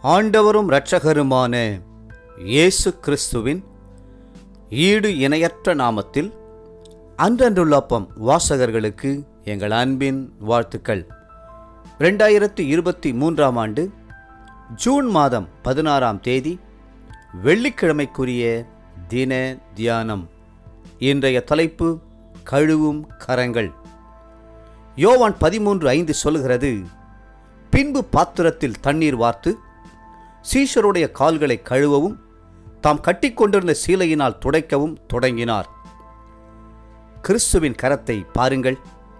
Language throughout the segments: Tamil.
ஆண்டவரும் இரட்சகருமான இயேசு கிறிஸ்துவின் ஈடு இணையற்ற நாமத்தில் அன்றன்றுள்ளப்பம் வாசகர்களுக்கு எங்கள் அன்பின் வாழ்த்துக்கள் ரெண்டாயிரத்தி இருபத்தி மூன்றாம் ஆண்டு ஜூன் மாதம் பதினாறாம் தேதி வெள்ளிக்கிழமைக்குரிய தின தியானம் இன்றைய தலைப்பு கழுவும் கரங்கள் யோவான் பதிமூன்று ஐந்து சொல்கிறது பின்பு பாத்திரத்தில் தண்ணீர் வார்த்து சீஷருடைய கால்களை கழுவவும் தாம் கட்டிக்கொண்டிருந்த சீலையினால் துடைக்கவும் தொடங்கினார் கிறிஸ்துவின் கரத்தை பாருங்கள்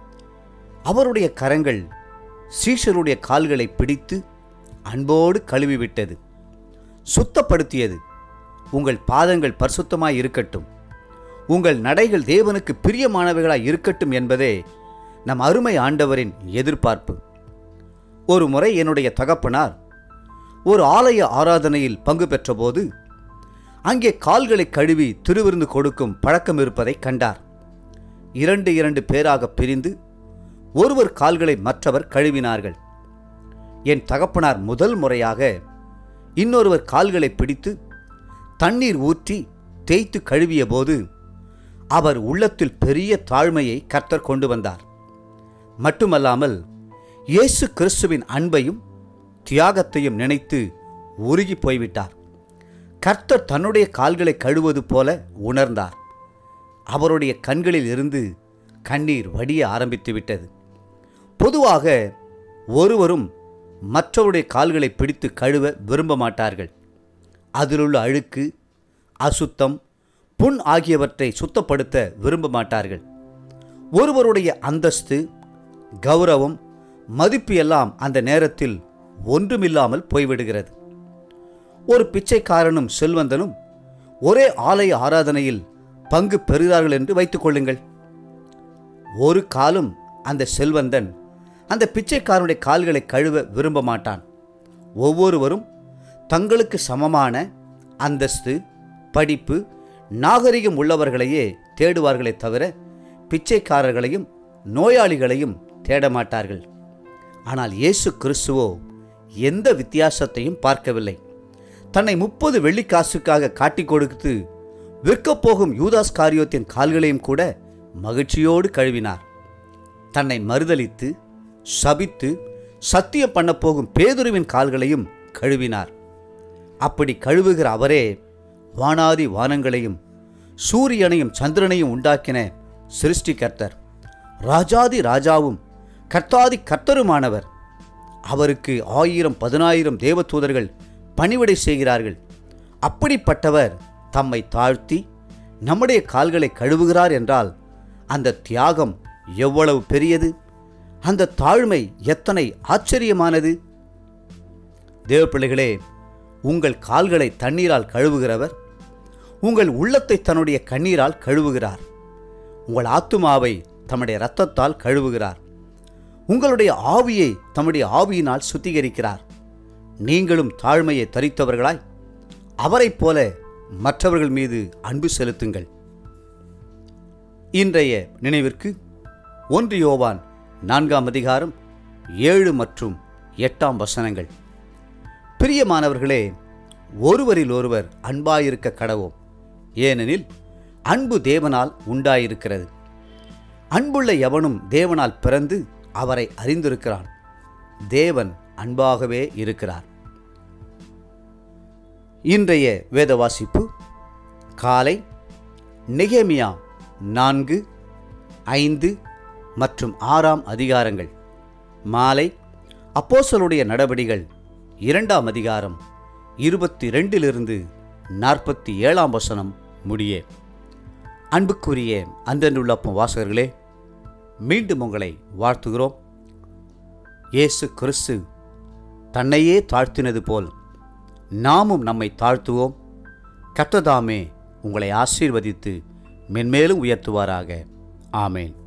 அவருடைய கரங்கள் சீஷருடைய கால்களை பிடித்து அன்போடு கழுவிவிட்டது சுத்தப்படுத்தியது உங்கள் பாதங்கள் பரிசுத்தமாய் இருக்கட்டும் உங்கள் நடைகள் தேவனுக்கு பிரியமானவைகளாய் இருக்கட்டும் என்பதே நம் அருமை ஆண்டவரின் எதிர்பார்ப்பு ஒரு முறை என்னுடைய தகப்பனார் ஒரு ஆலய ஆராதனையில் பங்கு பெற்றபோது அங்கே கால்களை கழுவி திருவிருந்து கொடுக்கும் பழக்கம் இருப்பதை கண்டார் இரண்டு இரண்டு பேராக பிரிந்து ஒருவர் கால்களை மற்றவர் கழுவினார்கள் என் தகப்பனார் முதல் முறையாக இன்னொருவர் கால்களை பிடித்து தண்ணீர் ஊற்றி தேய்த்து கழுவிய போது அவர் உள்ளத்தில் பெரிய தாழ்மையை கர்த்தர் கொண்டு வந்தார் மட்டுமல்லாமல் இயேசு கிறிஸ்துவின் அன்பையும் தியாகத்தையும் நினைத்து உருகி போய்விட்டார் கர்த்தர் தன்னுடைய கால்களை கழுவது போல உணர்ந்தார் அவருடைய கண்களில் இருந்து கண்ணீர் வடிய ஆரம்பித்து விட்டது பொதுவாக ஒருவரும் மற்றவருடைய கால்களை பிடித்து கழுவ விரும்ப மாட்டார்கள் அதிலுள்ள அழுக்கு அசுத்தம் புண் ஆகியவற்றை சுத்தப்படுத்த விரும்ப மாட்டார்கள் ஒருவருடைய அந்தஸ்து கௌரவம் மதிப்பு எல்லாம் அந்த நேரத்தில் ஒன்றுமில்லாமல் போய்விடுகிறது ஒரு பிச்சைக்காரனும் செல்வந்தனும் ஒரே ஆலய ஆராதனையில் பங்கு பெறுகிறார்கள் என்று வைத்துக் கொள்ளுங்கள் ஒரு காலும் அந்த செல்வந்தன் அந்த பிச்சைக்காரனுடைய கால்களை கழுவ விரும்ப மாட்டான் ஒவ்வொருவரும் தங்களுக்கு சமமான அந்தஸ்து படிப்பு நாகரிகம் உள்ளவர்களையே தேடுவார்களே தவிர பிச்சைக்காரர்களையும் நோயாளிகளையும் தேட மாட்டார்கள் ஆனால் இயேசு கிறிஸ்துவோ எந்த வித்தியாசத்தையும் பார்க்கவில்லை தன்னை முப்பது வெள்ளிக்காசுக்காக காட்டிக் கொடுத்து விற்கப் போகும் யூதாஸ் காரியோத்தின் கால்களையும் கூட மகிழ்ச்சியோடு கழுவினார் தன்னை மறுதலித்து சபித்து சத்தியம் பண்ண போகும் பேதுருவின் கால்களையும் கழுவினார் அப்படி கழுவுகிற அவரே வானாதி வானங்களையும் சூரியனையும் சந்திரனையும் உண்டாக்கின சிருஷ்டிகர்த்தர் ராஜாதி ராஜாவும் கர்த்தாதி கர்த்தருமானவர் அவருக்கு ஆயிரம் பதினாயிரம் தேவதூதர்கள் பணிவிடை செய்கிறார்கள் அப்படிப்பட்டவர் தம்மை தாழ்த்தி நம்முடைய கால்களை கழுவுகிறார் என்றால் அந்த தியாகம் எவ்வளவு பெரியது அந்த தாழ்மை எத்தனை ஆச்சரியமானது தேவப்பிள்ளைகளே உங்கள் கால்களை தண்ணீரால் கழுவுகிறவர் உங்கள் உள்ளத்தை தன்னுடைய கண்ணீரால் கழுவுகிறார் உங்கள் ஆத்துமாவை தம்முடைய இரத்தத்தால் கழுவுகிறார் உங்களுடைய ஆவியை தம்முடைய ஆவியினால் சுத்திகரிக்கிறார் நீங்களும் தாழ்மையை தரித்தவர்களாய் அவரைப் போல மற்றவர்கள் மீது அன்பு செலுத்துங்கள் இன்றைய நினைவிற்கு ஒன்று யோவான் நான்காம் அதிகாரம் ஏழு மற்றும் எட்டாம் வசனங்கள் பிரியமானவர்களே ஒருவரில் ஒருவர் அன்பாயிருக்க கடவோம் ஏனெனில் அன்பு தேவனால் உண்டாயிருக்கிறது அன்புள்ள எவனும் தேவனால் பிறந்து அவரை அறிந்திருக்கிறான் தேவன் அன்பாகவே இருக்கிறார் இன்றைய வேத வாசிப்பு காலை நெகேமியா நான்கு ஐந்து மற்றும் ஆறாம் அதிகாரங்கள் மாலை அப்போசலுடைய நடவடிகள் இரண்டாம் அதிகாரம் இருபத்தி ரெண்டிலிருந்து நாற்பத்தி ஏழாம் வசனம் முடியே அன்புக்குரிய அன்றன்றுள்ளப்பம் வாசகர்களே மீண்டும் உங்களை வாழ்த்துகிறோம் இயேசு கிறிஸ்து தன்னையே தாழ்த்தினது போல் நாமும் நம்மை தாழ்த்துவோம் கர்த்ததாமே உங்களை ஆசீர்வதித்து மென்மேலும் உயர்த்துவாராக ஆமேன்